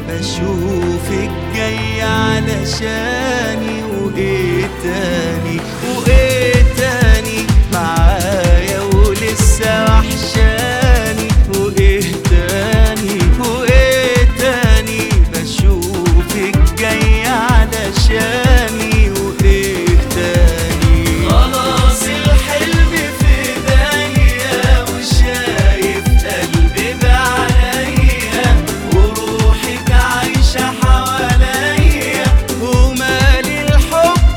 بشوفك جاي علشاني وايه تاني وايه تاني معايا ولسه وحشاني وايه تاني وايه تاني بشوفك جاي علشاني وايه تاني خلاص الحلم في ايديا وشايف قلبي بعينيا وروحك عايشة حواليا ومالي الحب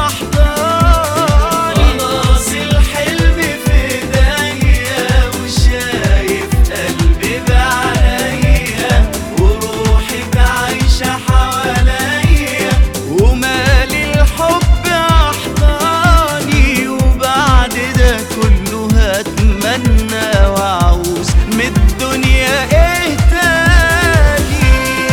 احضاني خلاص الحلم في ايديا وشايف قلبي بعينيا وروحك عايشة حواليا ومالي الحب احضاني وبعد ده كله هتمنى واعوز من الدنيا ايه تاني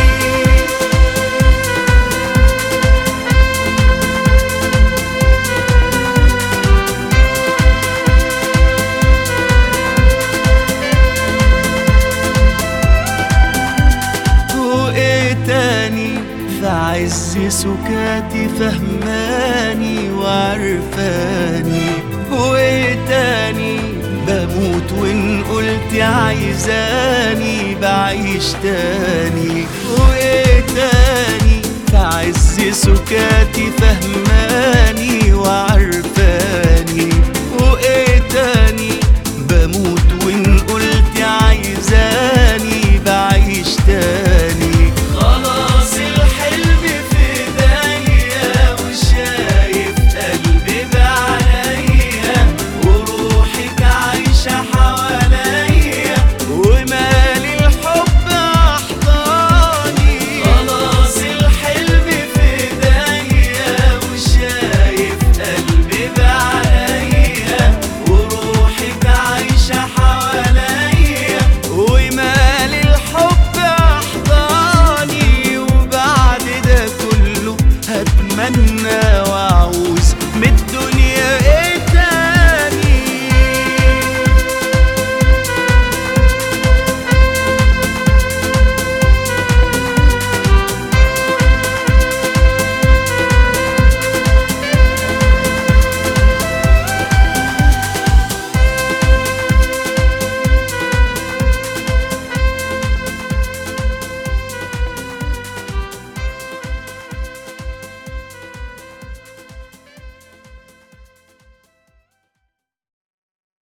وايه تاني في عز سكاتي فهماني وعرفاني وايه تاني بموت وان قلت عايزاني بعيش تاني وايه تاني في عز سكاتي